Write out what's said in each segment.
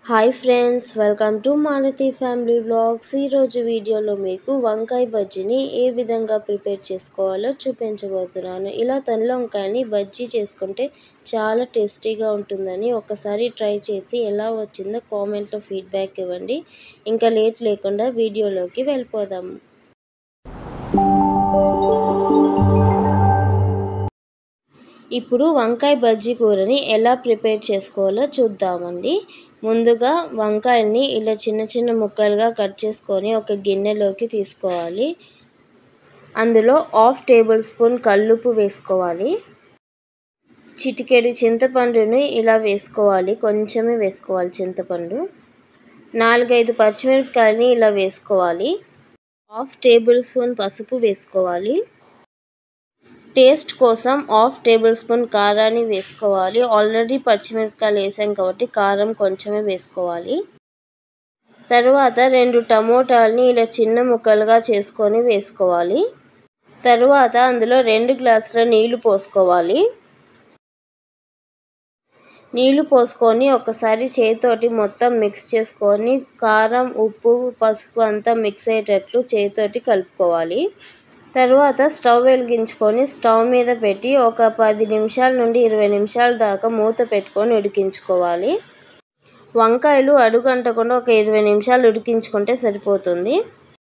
hi friends welcome to Malathi family blogs ఈరోజు వీడియోలో మీకు వంకాయ బజ్జీని ఏ విధంగా ప్రిపేర్ చేసుకోవాలో చూపించబోతున్నాను ఇలా తెల్ల వంకాయని బజ్జీ చేసుకుంటే చాలా టేస్టీగా ఉంటుందని ఒకసారి ట్రై చేసి ఎలా వచ్చిందో కామెంట్లో ఫీడ్బ్యాక్ ఇవ్వండి ఇంకా లేట్ లేకుండా వీడియోలోకి వెళ్ళిపోదాం ఇప్పుడు వంకాయ బజ్జీ కూరని ఎలా ప్రిపేర్ చేసుకోవాలో చూద్దామండి ముందుగా వంకాయల్ని ఇలా చిన్న చిన్న ముక్కలుగా కట్ చేసుకొని ఒక గిన్నెలోకి తీసుకోవాలి అందులో హాఫ్ టేబుల్ స్పూన్ కల్లుపు వేసుకోవాలి చిటికెడు చింతపండుని ఇలా వేసుకోవాలి కొంచెమే వేసుకోవాలి చింతపండు నాలుగైదు పచ్చిమిరపకాయలని ఇలా వేసుకోవాలి హాఫ్ టేబుల్ స్పూన్ పసుపు వేసుకోవాలి టేస్ట్ కోసం హాఫ్ టేబుల్ స్పూన్ కారాన్ని వేసుకోవాలి ఆల్రెడీ పచ్చిమిరపకాయలు వేసాం కాబట్టి కారం కొంచెమే వేసుకోవాలి తరువాత రెండు టమోటాలని ఇలా చిన్న ముక్కలుగా చేసుకొని వేసుకోవాలి తరువాత అందులో రెండు గ్లాసుల నీళ్లు పోసుకోవాలి నీళ్లు పోసుకొని ఒకసారి చేతితోటి మొత్తం మిక్స్ చేసుకొని కారం ఉప్పు పసుపు అంతా మిక్స్ అయ్యేటట్లు చేతితోటి కలుపుకోవాలి తర్వాత స్టవ్ వెలిగించుకొని స్టవ్ మీద పెట్టి ఒక పది నిమిషాల నుండి ఇరవై నిమిషాల దాకా మూత పెట్టుకొని ఉడికించుకోవాలి వంకాయలు అడుగంటకుండా ఒక ఇరవై నిమిషాలు ఉడికించుకుంటే సరిపోతుంది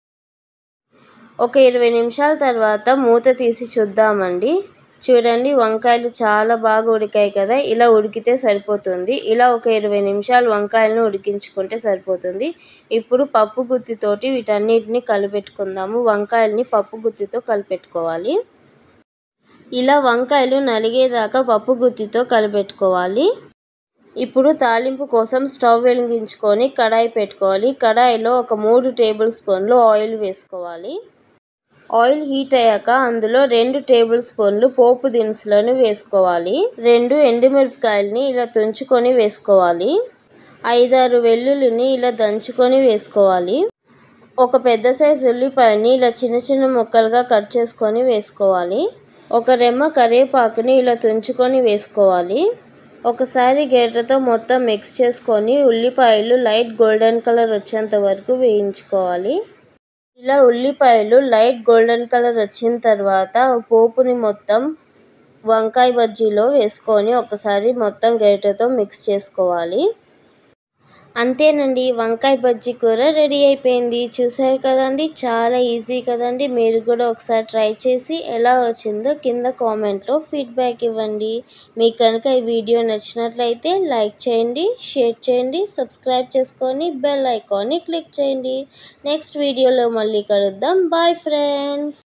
ఒక ఇరవై నిమిషాల తర్వాత మూత తీసి చూద్దామండి చూడండి వంకాయలు చాలా బాగా ఉడికాయి కదా ఇలా ఉడికితే సరిపోతుంది ఇలా ఒక ఇరవై నిమిషాలు వంకాయలను ఉడికించుకుంటే సరిపోతుంది ఇప్పుడు పప్పు గుత్తితోటి వీటన్నిటిని కలిపెట్టుకుందాము వంకాయల్ని పప్పు గుత్తితో కలిపెట్టుకోవాలి ఇలా వంకాయలు నలిగేదాకా పప్పు గుత్తితో కలిపెట్టుకోవాలి ఇప్పుడు తాలింపు కోసం స్టవ్ వెలిగించుకొని కడాయి పెట్టుకోవాలి కడాయిలో ఒక మూడు టేబుల్ స్పూన్లు ఆయిల్ వేసుకోవాలి ఆయిల్ హీట్ అయ్యాక అందులో రెండు టేబుల్ స్పూన్లు పోపు దినుసులను వేసుకోవాలి రెండు ఎండుమిరపకాయలని ఇలా తుంచుకొని వేసుకోవాలి ఐదారు వెల్లుల్లిని ఇలా దంచుకొని వేసుకోవాలి ఒక పెద్ద సైజు ఉల్లిపాయని ఇలా చిన్న చిన్న ముక్కలుగా కట్ చేసుకొని వేసుకోవాలి ఒక రెమ్మ కరివేపాకుని ఇలా తుంచుకొని వేసుకోవాలి ఒకసారి గేటతో మొత్తం మిక్స్ చేసుకొని ఉల్లిపాయలు లైట్ గోల్డెన్ కలర్ వచ్చేంత వరకు వేయించుకోవాలి ఇలా ఉల్లిపాయలు లైట్ గోల్డెన్ కలర్ వచ్చిన తర్వాత పోపుని మొత్తం వంకాయ బజ్జీలో వేసుకొని ఒకసారి మొత్తం గరిటెతో మిక్స్ చేసుకోవాలి అంతేనండి వంకాయ బజ్జీ కూర రెడీ అయిపోయింది చూసారు కదండి చాలా ఈజీ కదండి మీరు కూడా ఒకసారి ట్రై చేసి ఎలా వచ్చిందో కింద కామెంట్లో ఫీడ్బ్యాక్ ఇవ్వండి మీకు కనుక ఈ వీడియో నచ్చినట్లయితే లైక్ చేయండి షేర్ చేయండి సబ్స్క్రైబ్ చేసుకొని బెల్ ఐకాన్ని క్లిక్ చేయండి నెక్స్ట్ వీడియోలో మళ్ళీ కలుద్దాం బాయ్ ఫ్రెండ్స్